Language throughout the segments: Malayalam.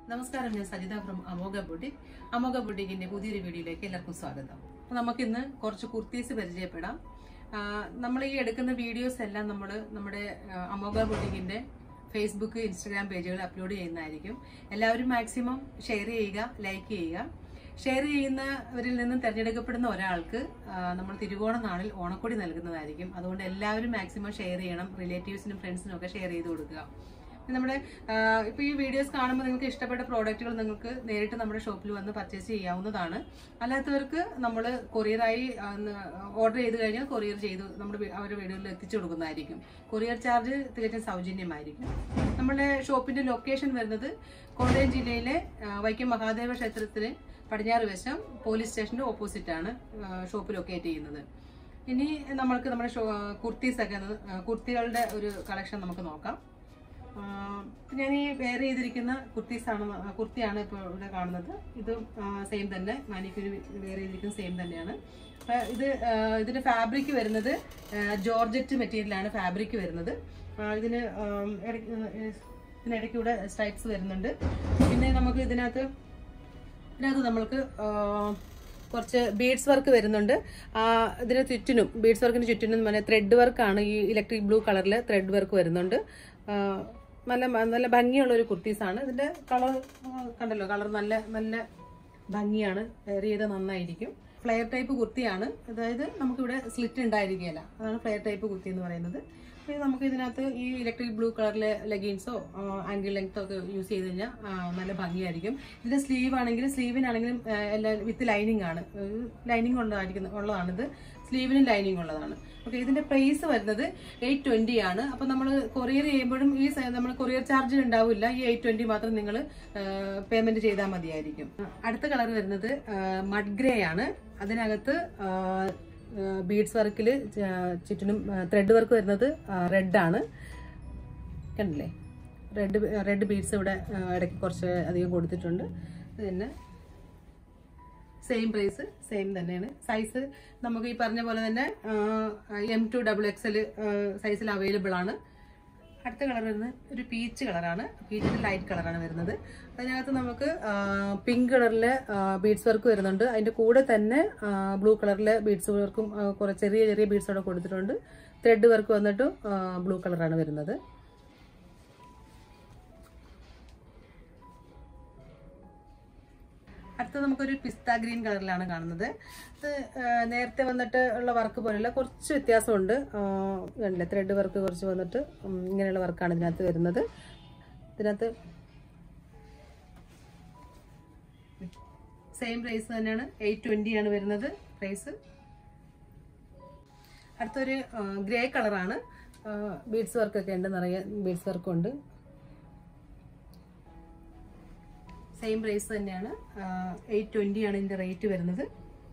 നമസ്കാരം ഞാൻ സജിത ഫ്രം അമോഘ ബുട്ടിക് അമോഘ ബുട്ടിക്കിന്റെ പുതിയൊരു വീഡിയോയിലേക്ക് എല്ലാവർക്കും സ്വാഗതം അപ്പൊ നമുക്കിന്ന് കുറച്ച് കുർത്തീസ് പരിചയപ്പെടാം നമ്മൾ ഈ എടുക്കുന്ന വീഡിയോസ് എല്ലാം നമ്മൾ നമ്മുടെ ആ, അമോഘ ബുട്ടിക്കിന്റെ ഫേസ്ബുക്ക് ഇൻസ്റ്റഗ്രാം പേജുകൾ അപ്ലോഡ് ചെയ്യുന്നതായിരിക്കും എല്ലാവരും മാക്സിമം ഷെയർ ചെയ്യുക ലൈക്ക് ചെയ്യുക ഷെയർ ചെയ്യുന്നവരിൽ നിന്നും തിരഞ്ഞെടുക്കപ്പെടുന്ന ഒരാൾക്ക് ആ, നമ്മൾ തിരുവോണ നാളിൽ ഓണക്കൊടി നൽകുന്നതായിരിക്കും അതുകൊണ്ട് എല്ലാവരും മാക്സിമം ഷെയർ ചെയ്യണം റിലേറ്റീവ്സിനും ഫ്രണ്ട്സിനും ഒക്കെ ഷെയർ ചെയ്ത് കൊടുക്കുക നമ്മുടെ ഇപ്പോൾ ഈ വീഡിയോസ് കാണുമ്പോൾ നിങ്ങൾക്ക് ഇഷ്ടപ്പെട്ട പ്രോഡക്റ്റുകൾ നിങ്ങൾക്ക് നേരിട്ട് നമ്മുടെ ഷോപ്പിൽ വന്ന് പർച്ചേസ് ചെയ്യാവുന്നതാണ് അല്ലാത്തവർക്ക് നമ്മൾ കൊറിയറായി ഓർഡർ ചെയ്ത് കഴിഞ്ഞാൽ കൊറിയർ ചെയ്ത് നമ്മുടെ വീ- അവരുടെ വീടുകളിൽ എത്തിച്ചു കൊടുക്കുന്നതായിരിക്കും കൊറിയർ ചാർജ് തികച്ചും സൗജന്യമായിരിക്കും നമ്മുടെ ഷോപ്പിന്റെ ലൊക്കേഷൻ വരുന്നത് കോട്ടയം ജില്ലയിലെ ആ, വൈക്കം മഹാദേവ ക്ഷേത്രത്തിന് പടിഞ്ഞാറ് വശം പോലീസ് സ്റ്റേഷന്റെ ഓപ്പോസിറ്റ് ആണ് ഷോപ്പ് ലൊക്കേറ്റ് ചെയ്യുന്നത് ഇനി നമ്മൾക്ക് നമ്മുടെ ഷോ കുർത്തീസ് ഒക്കെ ഒന്ന്, ആ, കുർത്തികളുടെ ഒരു കളക്ഷൻ നമുക്ക് നോക്കാം ആ, ഞാൻ ഈ വെയർ ചെയ്തിരിക്കുന്ന കുർത്തീസാണ് ന- കുർത്തിയാണ് ഇപ്പോൾ ഇവിടെ കാണുന്നത് ഇത് സെയിം തന്നെ മാനിക്യൂർ വെയർ ചെയ്തിരിക്കുന്ന സെയിം തന്നെയാണ് അപ്പൊ ഇത് ആ, ഇതിന്റെ ഫാബ്രിക് വരുന്നത് ആ, ജോർജറ്റ് മെറ്റീരിയലാണ് ഫാബ്രിക് വരുന്നത് ആ, ഇതിന് ആം, ഇടയ്ക്ക് ഏ, ഇതിനിടയ്ക്ക് ഇവിടെ സ്ട്രൈപ്സ് വരുന്നുണ്ട് പിന്നെ നമുക്ക് ഇതിനകത്ത് ഇതിനകത്ത് നമ്മൾക്ക് ആ, കുറച്ച് ബീഡ്സ് വർക്ക് വരുന്നുണ്ട് ആ, ഇതിന് ചുറ്റിനും ബീഡ്സ് വർക്കിന് ചുറ്റിനും നല്ല ത്രെഡ് വർക്കാണ് ഈ ഇലക്ട്രിക് ബ്ലൂ കളറിൽ ത്രെഡ് വർക്ക് വരുന്നുണ്ട് ആ, നല്ല നല്ല ഭംഗിയുള്ള ഒരു കുർത്തീസാണ് ഇതിന്റെ കളർ കണ്ടല്ലോ കളർ നല്ല നല്ല ഭംഗിയാണ് വെയർ ചെയ്ത് നന്നായിരിക്കും ഫ്ലെയർ ടൈപ്പ് കുർത്തിയാണ് അതായത് നമുക്കിവിടെ സ്ലിറ്റ് ഉണ്ടായിരിക്കുകയില്ല അതാണ് ഫ്ലെയർ ടൈപ്പ് കുർത്തി എന്ന് പറയുന്നത് അപ്പോൾ ഇത് നമുക്ക് ഇതിനകത്ത് ഈ ഇലക്ട്രിക് ബ്ലൂ കളറിലെ ലെഗിൻസോ ആംഗിൾ ലെങ്തോ ഒക്കെ യൂസ് ചെയ്ത് കഴിഞ്ഞാൽ ആ, നല്ല ഭംഗിയായിരിക്കും ഇതിന്റെ സ്ലീവ് ആണെങ്കിലും സ്ലീവിനാണെങ്കിലും ആ, എല്ലാം വിത്ത് ലൈനിങ് ആണ് ലൈനിങ് ഉള്ളതായിരിക്കുന്ന ഉള്ളതാണിത് സ്ലീവിനും ലൈനിങ് ഉള്ളതാണ് ഓക്കെ ഇതിന്റെ പ്രൈസ് വരുന്നത് എയ്റ്റ് ട്വന്റി ആണ് അപ്പൊ നമ്മൾ കൊറിയർ ചെയ്യുമ്പോഴും ഈ നമ്മൾ കൊറിയർ ചാർജ് ഉണ്ടാവില്ല ഈ എയ്റ്റ് ട്വന്റി മാത്രം നിങ്ങൾ പേയ്മെന്റ് ചെയ്താൽ മതിയായിരിക്കും അടുത്ത കളർ വരുന്നത് മഡ് ഗ്രേ ആണ് അതിനകത്ത് ബീഡ്സ് വർക്കിൽ ചുറ്റിനും ത്രെഡ് വർക്ക് വരുന്നത് റെഡ് ആണ് കണ്ടില്ലേ റെഡ് റെഡ് ബീഡ്സ് ഇവിടെ ആ, ഇടയ്ക്ക് കുറച്ച് അധികം കൊടുത്തിട്ടുണ്ട് പിന്നെ സെയിം പ്രൈസ് സെയിം തന്നെയാണ് സൈസ് നമുക്ക് ഈ പറഞ്ഞ പോലെ തന്നെ എം ടു ഡബിൾ എക്സൽ സൈസിൽ അവൈലബിൾ ആണ് അടുത്ത കളർ വരുന്നത് ഒരു പീച്ച് കളറാണ് പീച്ചിന്റെ ലൈറ്റ് കളറാണ് വരുന്നത് അതിനകത്ത് നമുക്ക് പിങ്ക് കളറിലെ ബീഡ്സ് വർക്ക് വരുന്നുണ്ട് അതിന്റെ കൂടെ തന്നെ ബ്ലൂ കളറിലെ ബീഡ്സ് വർക്കും ആ, കുറെ ചെറിയ ചെറിയ ബീഡ്സ് അവിടെ കൊടുത്തിട്ടുണ്ട് ത്രെഡ് വർക്ക് വന്നിട്ട് ബ്ലൂ കളറാണ് വരുന്നത് അടുത്തത് നമുക്കൊരു പിസ്ത ഗ്രീൻ കളറിലാണ് കാണുന്നത് ഇത് ആ, നേരത്തെ വന്നിട്ട് ഉള്ള വർക്ക് പോലെയല്ല കുറച്ച് വ്യത്യാസമുണ്ട് കണ്ടില്ലേ ത്രെഡ് വർക്ക് കുറച്ച് വന്നിട്ട് ഉം, ഇങ്ങനെയുള്ള വർക്കാണ് ഇതിനകത്ത് വരുന്നത് ഇതിനകത്ത് സെയിം പ്രൈസ് തന്നെയാണ് എയ്റ്റ് ട്വൻറ്റി ആണ് വരുന്നത് പ്രൈസ് അടുത്തൊരു ഗ്രേ കളറാണ് ബീഡ്സ് വർക്കൊക്കെ ഉണ്ട് നിറയെ ബീഡ്സ് വർക്കും ഉണ്ട് സെയിം പ്രൈസ് തന്നെയാണ് എയ്റ്റ് ട്വൻറ്റി ആണ് ഇതിൻ്റെ റേറ്റ് വരുന്നത്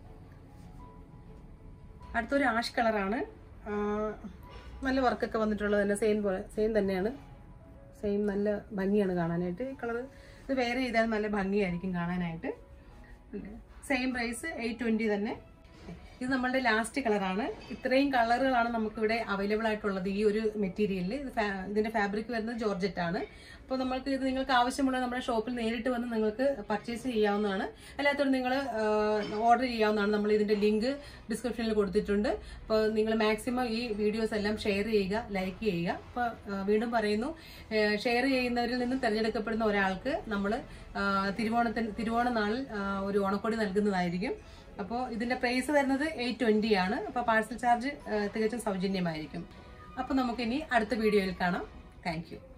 അടുത്തൊരു ആഷ് കളറാണ് നല്ല വർക്കൊക്കെ വന്നിട്ടുള്ളത് തന്നെ സെയിം പോലെ സെയിം തന്നെയാണ് സെയിം നല്ല ഭംഗിയാണ് കാണാനായിട്ട് ഈ കളർ ഇത് വേറെ ചെയ്താൽ നല്ല ഭംഗിയായിരിക്കും കാണാനായിട്ട് സെയിം പ്രൈസ് എയ്റ്റ് ട്വൻറ്റി തന്നെ ഇത് നമ്മളുടെ ലാസ്റ്റ് കളറാണ് ഇത്രയും കളറുകളാണ് നമുക്കിവിടെ അവൈലബിൾ ആയിട്ടുള്ളത് ഈ ഒരു മെറ്റീരിയലിൽ ഇത് ഫാ- ഇതിന്റെ ഫാബ്രിക് വരുന്നത് ജോർജറ്റ് ആണ് അപ്പോൾ നമ്മൾക്ക് ഇത് നിങ്ങൾക്ക് ആവശ്യമുള്ള നമ്മുടെ ഷോപ്പിൽ നേരിട്ട് വന്ന് നിങ്ങൾക്ക് പർച്ചേസ് ചെയ്യാവുന്നതാണ് അല്ലാത്തവർ നിങ്ങൾ ഓർഡർ ചെയ്യാവുന്നതാണ് നമ്മൾ ഇതിന്റെ ലിങ്ക് ഡിസ്ക്രിപ്ഷനിൽ കൊടുത്തിട്ടുണ്ട് അപ്പോൾ നിങ്ങൾ മാക്സിമം ഈ വീഡിയോസ് എല്ലാം ഷെയർ ചെയ്യുക ലൈക്ക് ചെയ്യുക അപ്പോൾ വീണ്ടും പറയുന്നു ഷെയർ ചെയ്യുന്നവരിൽ നിന്ന് തിരഞ്ഞെടുക്കപ്പെടുന്ന ഒരാൾക്ക് നമ്മൾ തിരുവോണത്തിന് തിരുവോണ നാളിൽ ആ, ഒരു ഓണക്കൊടി നൽകുന്നതായിരിക്കും അപ്പോൾ ഇതിന്റെ പ്രൈസ് വരുന്നത് എയ്റ്റ് ട്വന്റി ആണ് അപ്പോൾ പാഴ്സൽ ചാർജ് തികച്ചും സൗജന്യമായിരിക്കും അപ്പോൾ നമുക്കിനി അടുത്ത വീഡിയോയിൽ കാണാം താങ്ക്